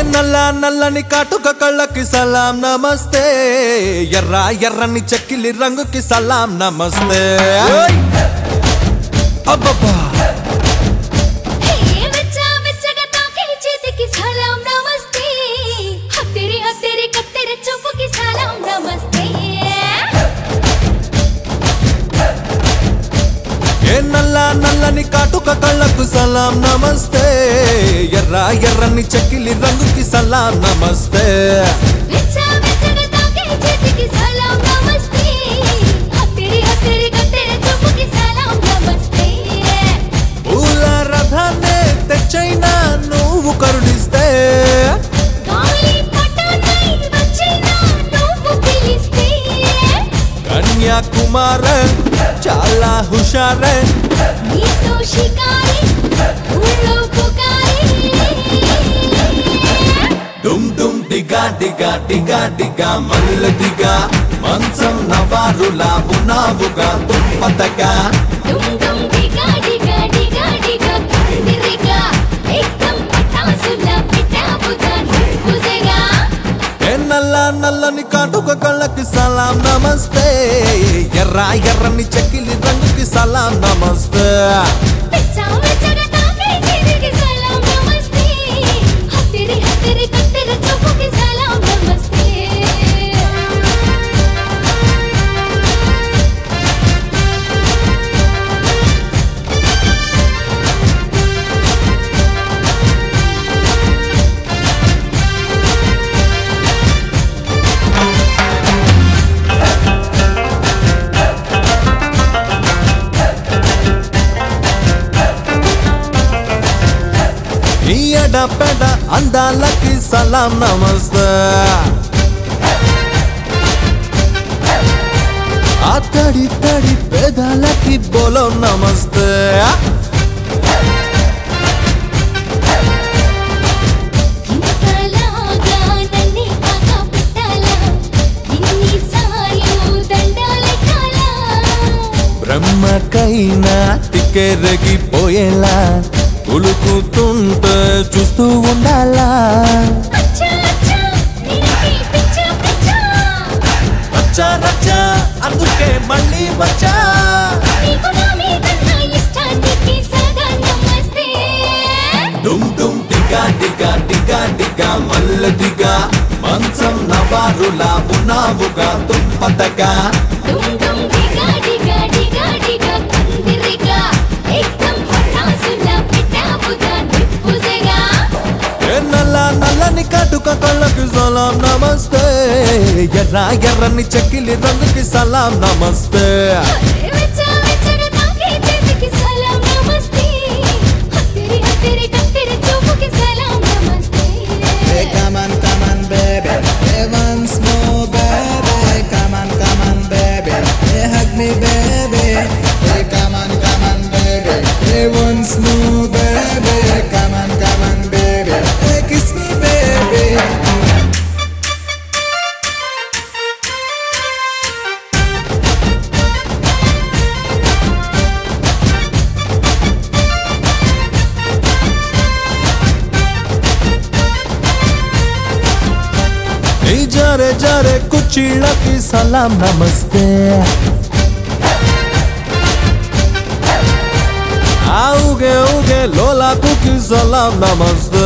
నల్ల నల్లని కాటుక కళ్ళకి సలాం నమస్తే ఎర్ర ఎర్రని చెక్కిలి రంగుకి సలాం నమస్తే ఓయ్! అబ్బబ్బా హే వెచ్చ వెచ్చగా తాకే చేతికి సలాం నమస్తే హత్తెరి హత్తెరి కత్తెరి చూపుకి సలాం నమస్తే ఏ నల్ల నల్లని కాటుక కళ్ళకు సలాం నమస్తే ఎర్ర ఎర్రని చెక్కిలి రంగుకి సలాం నమస్తే వెచ్చ వెచ్చగా తాకే చేతికి సలాం నమస్తే హత్తెరి హత్తెరి కత్తెరి చూపుకి సలాం నమస్తే పూల రథాన్నే తెచ్చైనా నువ్వు కరుణిస్తే గాలి పటానై వచ్చినా నువ్వు పిలిస్తే కన్యాకుమార చాలా హుషారే నీతో షికారి ఊళ్ళో పుకారి డుమ్ డుమ్ డిగా డిగా డిగా డిగా మల్ల దిగా మంచం నవారులా ఉన్నావుగా దుంపతగా డుమ్ డుమ్ డిగా డిగా డిగా డిగా కందిరిగా ఏకం పటాసులా పెట్టావుగా నువ్వుజగా ఏ నల్ల నల్లని కాటుక కళ్ళకి సలాం నమస్తే ఎర్ర ఎర్రని చెక్కిలి రంగుకి సలాం నమస్తే వెచ్చా వెచ్చగా తాకే చేతికి సలాం నమస్తే హత్తెరి హత్తెరి కత్తెరి చూపుకి సలాం నమస్తే ఈ ఎడపెడ అందాలకి సలాం నమస్తే ఆ తడి తడి పేదాలకి బోలో నమస్తే ఇంతలాగా నన్నే కాక పెట్టాలా ఇన్నిసార్లు దండాలెట్టాలా బ్రహ్మకైనా తిక్కెరగిపోయేలా ఉలుకుతుంటే చూస్తూ ఉండాలా అచ్చా అచ్చా నిన్నే పిచ్చా పిచ్చా వచ్చా రచ్చా అందుకే మళ్ళీ వచ్చా నీకు నా మీద నా ఇష్టానికి సదా నమస్తే డుమ్ డుమ్ డిగా డిగా డిగా డిగా మల్ల దిగా మంచం నవారులా ఉన్నావుగా దుంపతగా డుమ్ డుమ్ డిగా డిగా డిగా డిగా కందిరిగా ఏకం పటాసులా పెట్టావుగా నిప్పుజగా ఏ నల్ల నల్లని కాటుక కళ్ళకి సలాం నమస్తే ఎర్ర ఎర్రని చెక్కిలి రంగుకి సలాం నమస్తే వెచ్చా వెచ్చగా తాకే చేతికి సలాం నమస్తే హత్తెరి హత్తెరి కత్తెరి చూపుకి సలాం నమస్తే Hey, come on, come on, baby. Hey, once more, baby. Come on, come on, baby. Hey, hug me, baby. Hey, come on, come on, baby. Hey, once more, baby. Come on, come on, baby. Hey, kiss me, baby. ఈ జరే జరే కుచ్చిళ్ళకి సలాం నమస్తే ఆ ఊగే ఊగే లోలాకుకి సలాం నమస్తే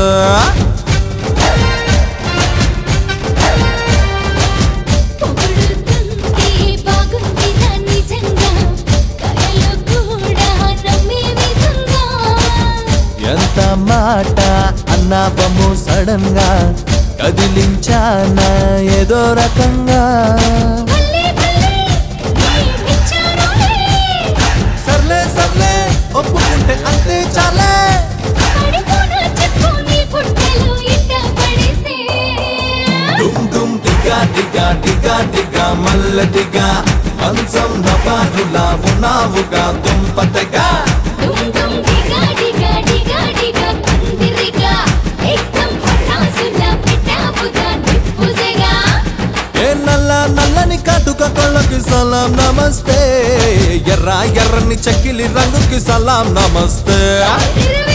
పొగుడుతుంటే బాగుంది నా నిజంగా కలలు కూడా నమ్మే విధంగా ఎంత మాట అన్నాపము సడన్ గా కదిలించానా ఏదో రకంగా భలే భలే ప్రేమించానులే సర్లే సర్లే ఒప్పుకుంటే అంతే చాలే పడిపోనా చెప్పు నీ పుట్టెలు ఇట్ట పడేస్తే డుమ్ డుమ్ డిగా డిగా డిగా డిగా మల్ల డిగా మంచం నవారులా ఉన్నావుగా దుంపతగా డుమ్ డుమ్ డిగా డిగా డిగా డిగా కందిరిగా ఏకం పటాసులా పెట్టావుగా నిప్పుజగా ఏ నల్ల నల్లని కాటుక కళ్ళకి సలాం నమస్తే ఎర్ర ఎర్రని చెక్కిలి రంగుకి సలాం నమస్తే తిరువే